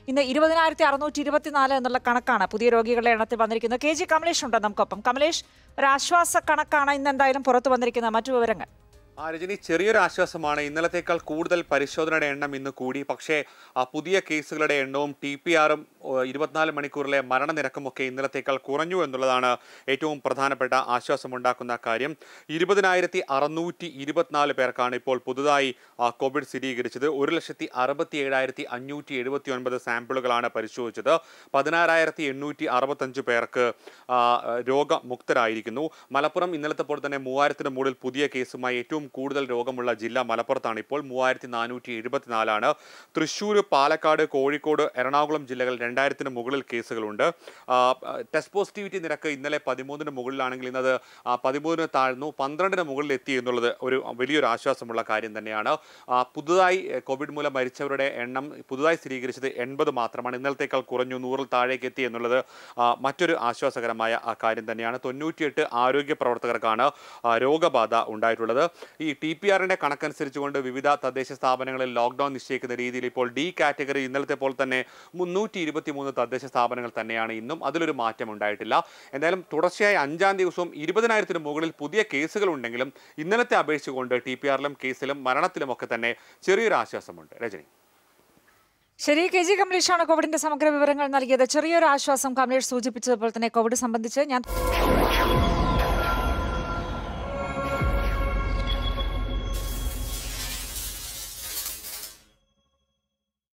ഇന്ന് ഇരുപതിനായിരത്തി അറുന്നൂറ്റി ഇരുപത്തിനാല് എന്നുള്ള കണക്കാണ് പുതിയ രോഗികളുടെ എണ്ണത്തിൽ വന്നിരിക്കുന്നത് കെ ജി കമലേഷ് ഉണ്ട് നമുക്കൊപ്പം കമലേഷ് ഒരു ആശ്വാസ കണക്കാണ് ഇന്ന് എന്തായാലും പുറത്തു വന്നിരിക്കുന്ന മറ്റു വിവരങ്ങൾ ആ രജനി ചെറിയൊരു ആശ്വാസമാണ് ഇന്നലത്തേക്കാൾ കൂടുതൽ പരിശോധനയുടെ എണ്ണം ഇന്ന് കൂടി പക്ഷേ ആ പുതിയ കേസുകളുടെ എണ്ണവും ടി പി ആറും ഇരുപത്തിനാല് മണിക്കൂറിലെ മരണനിരക്കും ഒക്കെ ഇന്നലത്തേക്കാൾ കുറഞ്ഞു എന്നുള്ളതാണ് ഏറ്റവും പ്രധാനപ്പെട്ട ആശ്വാസമുണ്ടാക്കുന്ന കാര്യം ഇരുപതിനായിരത്തി അറുന്നൂറ്റി ഇരുപത്തിനാല് പേർക്കാണ് ഇപ്പോൾ പുതുതായി ആ, കോവിഡ് സ്ഥിരീകരിച്ചത് ഒരു ലക്ഷത്തി അറുപത്തി ഏഴായിരത്തി അഞ്ഞൂറ്റി എഴുപത്തി ഒൻപത് സാമ്പിളുകളാണ് പരിശോധിച്ചത് പതിനാറായിരത്തി എണ്ണൂറ്റി അറുപത്തഞ്ച് പേർക്ക് ആ, രോഗമുക്തരായിരിക്കുന്നു മലപ്പുറം ഇന്നലത്തെ പോലെ തന്നെ മൂവായിരത്തിന് മുകളിൽ പുതിയ കേസുമായി ഏറ്റവും കൂടുതൽ രോഗമുള്ള ജില്ല മലപ്പുറത്താണ് ഇപ്പോൾ മൂവായിരത്തി നാനൂറ്റി എഴുപത്തിനാലാണ് തൃശ്ശൂർ പാലക്കാട് കോഴിക്കോട് എറണാകുളം ജില്ലകൾ രണ്ടായിരത്തിന് മുകളിൽ കേസുകളുണ്ട് ആ, ടെസ്റ്റ് പോസിറ്റിവിറ്റി നിരക്ക് ഇന്നലെ പതിമൂന്നിന് മുകളിലാണെങ്കിൽ ഇന്നത് ആ, പതിമൂന്നിന് താഴ്ന്നു പന്ത്രണ്ടിന് മുകളിൽ എത്തി എന്നുള്ളത് ഒരു വലിയൊരു ആശ്വാസമുള്ള കാര്യം തന്നെയാണ് ആ, പുതുതായി എ, കോവിഡ് മൂലം മരിച്ചവരുടെ എണ്ണം പുതുതായി സ്ഥിരീകരിച്ചത് എൺപത് മാത്രമാണ് ഇന്നലത്തേക്കാൾ കുറഞ്ഞു നൂറിൽ താഴേക്ക് എത്തി എന്നുള്ളത് ആ, മറ്റൊരു ആശ്വാസകരമായ ആ കാര്യം തന്നെയാണ് തൊണ്ണൂറ്റിയെട്ട് ആരോഗ്യ പ്രവർത്തകർക്കാണ് ആ, രോഗബാധ ഉണ്ടായിട്ടുള്ളത് ഈ ടി പി ആറിന്റെ കണക്കനുസരിച്ചുകൊണ്ട് വിവിധ തദ്ദേശ സ്ഥാപനങ്ങളിൽ ലോക്ക്ഡൌൺ നിശ്ചയിക്കുന്ന രീതിയിൽ ഇപ്പോൾ ഡി കാറ്റഗറി ഇന്നലത്തെ പോലെ തന്നെ മുന്നൂറ്റി ഇരുപത്തി മൂന്ന് തദ്ദേശ സ്ഥാപനങ്ങൾ തന്നെയാണ് ഇന്നും അതിലൊരു മാറ്റം ഉണ്ടായിട്ടില്ല എന്തായാലും തുടർച്ചയായി അഞ്ചാം ദിവസവും ഇരുപതിനായിരത്തിന് മുകളിൽ പുതിയ കേസുകൾ ഉണ്ടെങ്കിലും ഇന്നലത്തെ അപേക്ഷിച്ചുകൊണ്ട് ടി പി ആറിലും കേസിലും മരണത്തിലുമൊക്കെ തന്നെ ചെറിയൊരു ആശ്വാസമുണ്ട് രജനി ശരി കെ ജി കമലേഷാണ് കോവിഡിന്റെ സമഗ്ര വിവരങ്ങൾ നൽകിയത് ചെറിയൊരു ആശ്വാസം കമലേഷ് സൂചിപ്പിച്ചതുപോലെ തന്നെ കോവിഡ് സംബന്ധിച്ച് ഞാൻ